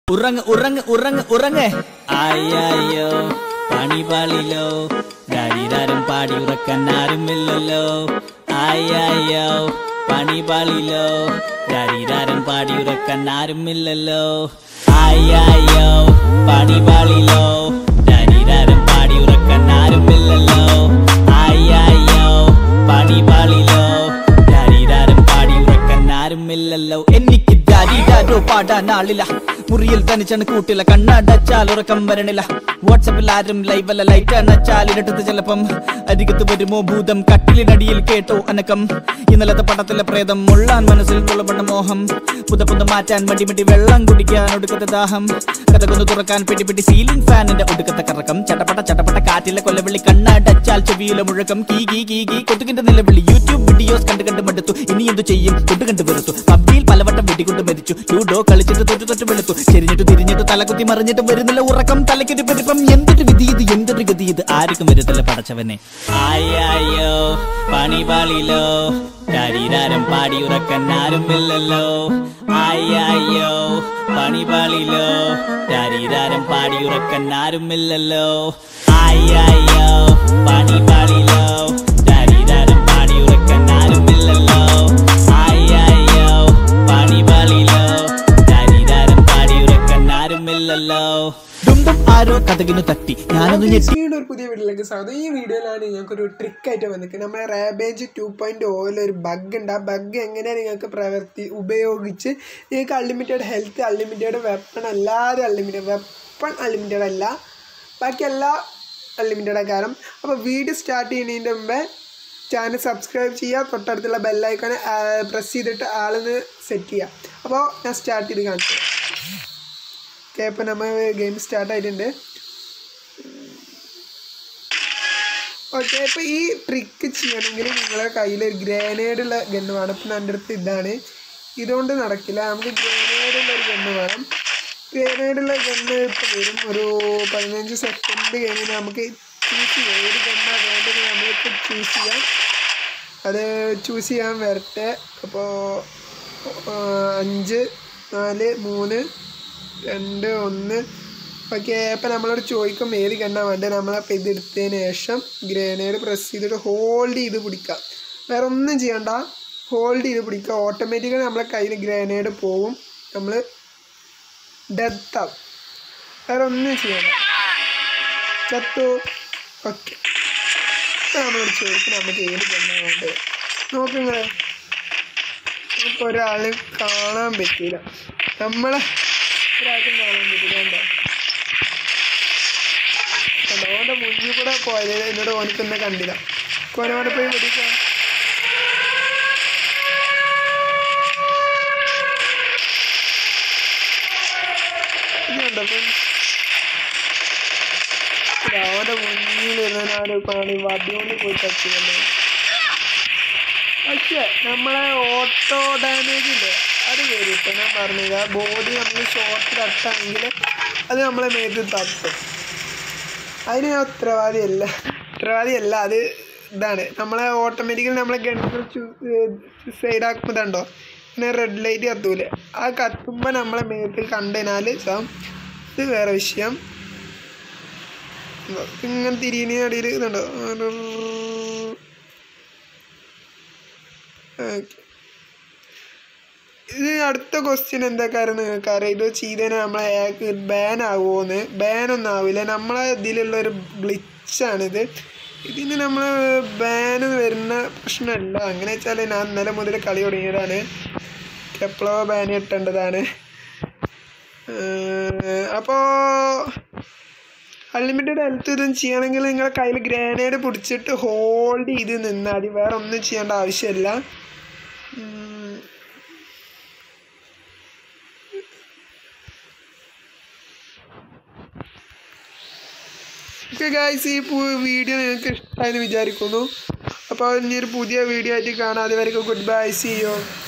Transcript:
ഉറങ്ങ് ഉറങ്ങ് ഉറങ്ങ് ഉറങ്ങ് അയ്യോ പണി പാളിലോ ദരിദാരം പാടി ഉറക്കാൻ ആരുമില്ലല്ലോ അയ്യോ പണി പാളിലോ ദരിദാരം പാടി ഉറക്കാൻ ആരുമില്ലല്ലോ അയ്യോ പണി പാളിലോ ദരിദാരം പാടി ഉറക്കാൻ ആരുമില്ലല്ലോ അയ്യോ പണി പാളിലോ ദരിദാരം പാടി ഉറക്കാൻ ആരുമില്ലല്ലോ എനിക്ക് ദരിദാരോ പാടാൻ ആളില്ല മുറിയിൽ തനിച്ചാണ് കൂട്ടില്ല കണ്ണടച്ചാൽ ഉറക്കം വരണില്ല വാട്സപ്പിൽ ആരും ലൈവല്ല ലൈറ്റ് അണച്ചാൽ ഇരട്ടത്ത് ചിലപ്പം അരികത്ത് വരുമോ ഭൂതം കട്ടിലിനടിയിൽ കേട്ടോ അനക്കം ഇന്നലത്തെ പടത്തിലെ പ്രേതം മുള്ളാൻ മനസ്സിൽ തുള്ളപ്പെട്ട മോഹം പുത പുത മാറ്റാൻ മടി മടി വെള്ളം കുടിക്കാൻ ഒടുക്കത്തെ ദാഹം കഥകൊന്ന് തുറക്കാൻ പിടി പിടി സീലിംഗ് ഫാനിന്റെ ഒടുക്കത്തെ കറക്കം ചട്ടപ്പട്ട ചട്ടപ്പട്ട കാറ്റിലെ കൊല്ലവിളി കണ്ണടച്ചാൽ ചെവിയിലെ മുഴക്കം കീ കീ കീ കീ കൊതുകിന്റെ നിലവിളി യൂട്യൂബ് വീഡിയോസ് കണ്ട് കണ്ട് മടുത്തു ഇനി എന്തു ചെയ്യും കൊണ്ട് കണ്ട് വെറുത്തു പബ്ജിയിൽ പലവട്ടം വെടികൊണ്ട് മരിച്ചു ലൂഡോ കളിച്ചിട്ട് തൊട്ട് തൊട്ട് വെളുത്തു ചെരിഞ്ഞിട്ട് തിരിഞ്ഞിട്ട് തലകുത്തി മറിഞ്ഞിട്ട് വരുന്നില്ല ഉറക്കം തലയ്ക്കൊരു പെരുപ്പം എന്തൊരു വിധി ഇത് എന്തൊരു ഗതി ഇത് ആർക്കും വരുത്തില്ല പടച്ചവനെ ആയോ പണി പാളിലോ ശരീരാരം പാടി ഉറക്കാൻ ആരുമില്ലല്ലോ ആയോ പണി പാളിലോ ശരീരാരം പാടി ഉറക്കാൻ ആരുമില്ലല്ലോ ആയോ പണി പാളിലോ ശരീരാരം പാടി ഉറക്കാൻ ആരുമില്ലല്ലോ ആയോ പണി പാളിലോ ശരീരാരം പാടി ഉറക്കാൻ ആരുമില്ലല്ലോ ഡും ഡും ആരോ കഥകിനു തട്ടി ഞാനൊന്ന് ഞെട്ടി വീണ്ടും ഒരു പുതിയ വീഡിയോയിലേക്ക് സ്വാഗതം ഈ വീഡിയോയിലാണ് ഞങ്ങൾക്കൊരു ട്രിക്ക് ആയിട്ട് വന്നിരിക്കുന്നത് നമ്മുടെ റാബേജ് ടു പോയിന്റ് ഓയിൽ ഒരു ബഗ് ഉണ്ട് ആ ബഗ് എങ്ങനെയാണ് നിങ്ങൾക്ക് പ്രവർത്തി ഉപയോഗിച്ച് നിങ്ങൾക്ക് അൺലിമിറ്റഡ് ഹെൽത്ത് അൺലിമിറ്റഡ് വെപ്പൺ അല്ലാതെ അൺലിമിറ്റഡ് വെപ്പൺ അൺലിമിറ്റഡ് അല്ല ബാക്കി എല്ലാ അൺലിമിറ്റഡ് കാരണം അപ്പോൾ വീഡിയോ സ്റ്റാർട്ട് ചെയ്യുന്നതിൻ്റെ മുമ്പേ ചാനൽ സബ്സ്ക്രൈബ് ചെയ്യുക തൊട്ടടുത്തുള്ള ബെല്ലൈക്കൺ പ്രസ് ചെയ്തിട്ട് ആളൊന്ന് സെറ്റ് ചെയ്യുക അപ്പോൾ ഞാൻ സ്റ്റാർട്ട് ചെയ്ത് കാണിച്ചു ഓക്കെ അപ്പോൾ നമ്മൾ ഗെയിം സ്റ്റാർട്ട് ആയിട്ടുണ്ട് ഓക്കെ ഇപ്പോൾ ഈ ട്രിക്ക് ചെയ്യണമെങ്കിൽ നിങ്ങളുടെ കയ്യിൽ ഒരു ഗ്രനേഡ് ഉള്ള ഗണ്ണ് വേണം ഇപ്പം എൻ്റെ അടുത്ത് ഇതാണ് ഇതുകൊണ്ട് നടക്കില്ല നമുക്ക് ഗ്രനേഡ് ഉള്ള ഒരു ഗണ്ണ് വേണം ഗ്രനേഡ് ഉള്ള ഗണ്ണ് ഇപ്പോൾ വരും ഒരു പതിനഞ്ച് സെക്കൻഡ് കഴിഞ്ഞ് നമുക്ക് ചൂസ് ചെയ്യാം ഏത് ഗണ്ണാണ് വേണ്ടത് നമുക്ക് ചൂസ് ചെയ്യാം അത് ചൂസ് ചെയ്യാൻ വരട്ടെ അപ്പോൾ അഞ്ച് നാല് മൂന്ന് രണ്ട് ഒന്ന് ഓക്കെ അപ്പം നമ്മളോട് ചോദിക്കും ഏത് ഗണ്ണാ വേണ്ടത് നമ്മളപ്പോൾ ഇത് എടുത്തതിന് ശേഷം ഗ്രനേഡ് പ്രസ് ചെയ്തിട്ട് ഹോൾഡ് ചെയ്ത് പിടിക്കുക വേറെ ഒന്നും ചെയ്യണ്ട ഹോൾഡ് ചെയ്ത് പിടിക്കുക ഓട്ടോമാറ്റിക്കലി നമ്മളെ കയ്യിൽ ഗ്രനേഡ് പോവും നമ്മൾ ഡെത്താവും വേറെ ഒന്നും ചെയ്യണ്ട ചത്തു ഓക്കെ ഇപ്പം നമ്മളോട് ചോദിക്കും നമുക്ക് ഏത് ഗണ്ണാ വേണ്ടത് നോക്കുങ്ങളെ നമുക്ക് ഒരാളെ കാണാൻ പറ്റില്ല നമ്മളെ ഒരാൾക്കും കാണാൻ പറ്റില്ല കണ്ടോ കണ്ടോ ഓൻ്റെ മുന്നിൽ കൂടെ പോയത് എന്നോട് ഓനിക്കൊന്നും കണ്ടില്ല കോനോടെ പോയി പിടിക്കാം ഇതുണ്ടോ അവൻ്റെ മുന്നിൽ ഇരുന്നാണ് കാണി വടിയോണ്ട് പോയി തച്ചില്ലേ പക്ഷേ നമ്മളെ ഓട്ടോ ഡാമേജ് ഇല്ലേ അത് വരും ഇപ്പം ഞാൻ പറഞ്ഞത് ആ ബോഡി നമ്മൾ ഷോർട്ടിൽ തട്ടാണെങ്കിൽ അത് നമ്മളെ മേത്ത് തട്ടും അതിന് ഞാൻ ഉത്തരവാദിയല്ല ഉത്തരവാദിയല്ല അത് ഇതാണ് നമ്മളെ ഓട്ടോമാറ്റിക്കലി നമ്മളെ ഗണ്ണ് സൈഡാക്കുമ്പോൾ ഇതുണ്ടോ പിന്നെ റെഡ് ലൈറ്റ് കത്തൂലേ ആ കത്തുമ്പോൾ നമ്മളെ മേത്ത് കണ്ടതിനാൽ സം ഇത് വേറെ വിഷയം ഇതാ, ഇങ്ങനെ തിരിയുന്ന അടിയിൽ ഇതുണ്ടോ ഓക്കെ ഇത് അടുത്ത ക്വസ്റ്റ്യൻ എന്താ കാരണം നിങ്ങൾക്ക് അറിയാം ഇത് ചെയ്തതിന് നമ്മളെ ബാൻ ആവുമോന്ന് ബാൻ ഒന്നും ആവില്ല നമ്മളെ ഇതിലുള്ള ഒരു ഗ്ലിച്ചാണിത് ഇതിന് നമ്മൾ ബാൻ വരുന്ന പ്രശ്നമല്ല അങ്ങനെ വെച്ചാൽ ഞാൻ ഇന്നലെ മുതൽ കളി തുടങ്ങിയതാണ് എപ്പോഴോ ബാൻ ഇട്ടേണ്ടതാണ് അപ്പോൾ അൺലിമിറ്റഡ് ഹെൽത്ത് ഇതും ചെയ്യണമെങ്കിൽ നിങ്ങളുടെ കയ്യിൽ ഗ്രാനേഡ് പിടിച്ചിട്ട് ഹോൾഡ് ചെയ്ത് നിന്നാൽ മതി വേറെ ഒന്നും ചെയ്യേണ്ട ആവശ്യമില്ല ഉം. ഓക്കെ ഗായ്സ് ഈ വീഡിയോ നിങ്ങൾക്ക് ഇഷ്ടമായെന്ന് വിചാരിക്കുന്നു അപ്പോൾ ഇനി ഒരു പുതിയ വീഡിയോ ആയിട്ട് കാണാം അതുവരെയൊക്കെ ഗുഡ് ബൈ സി യു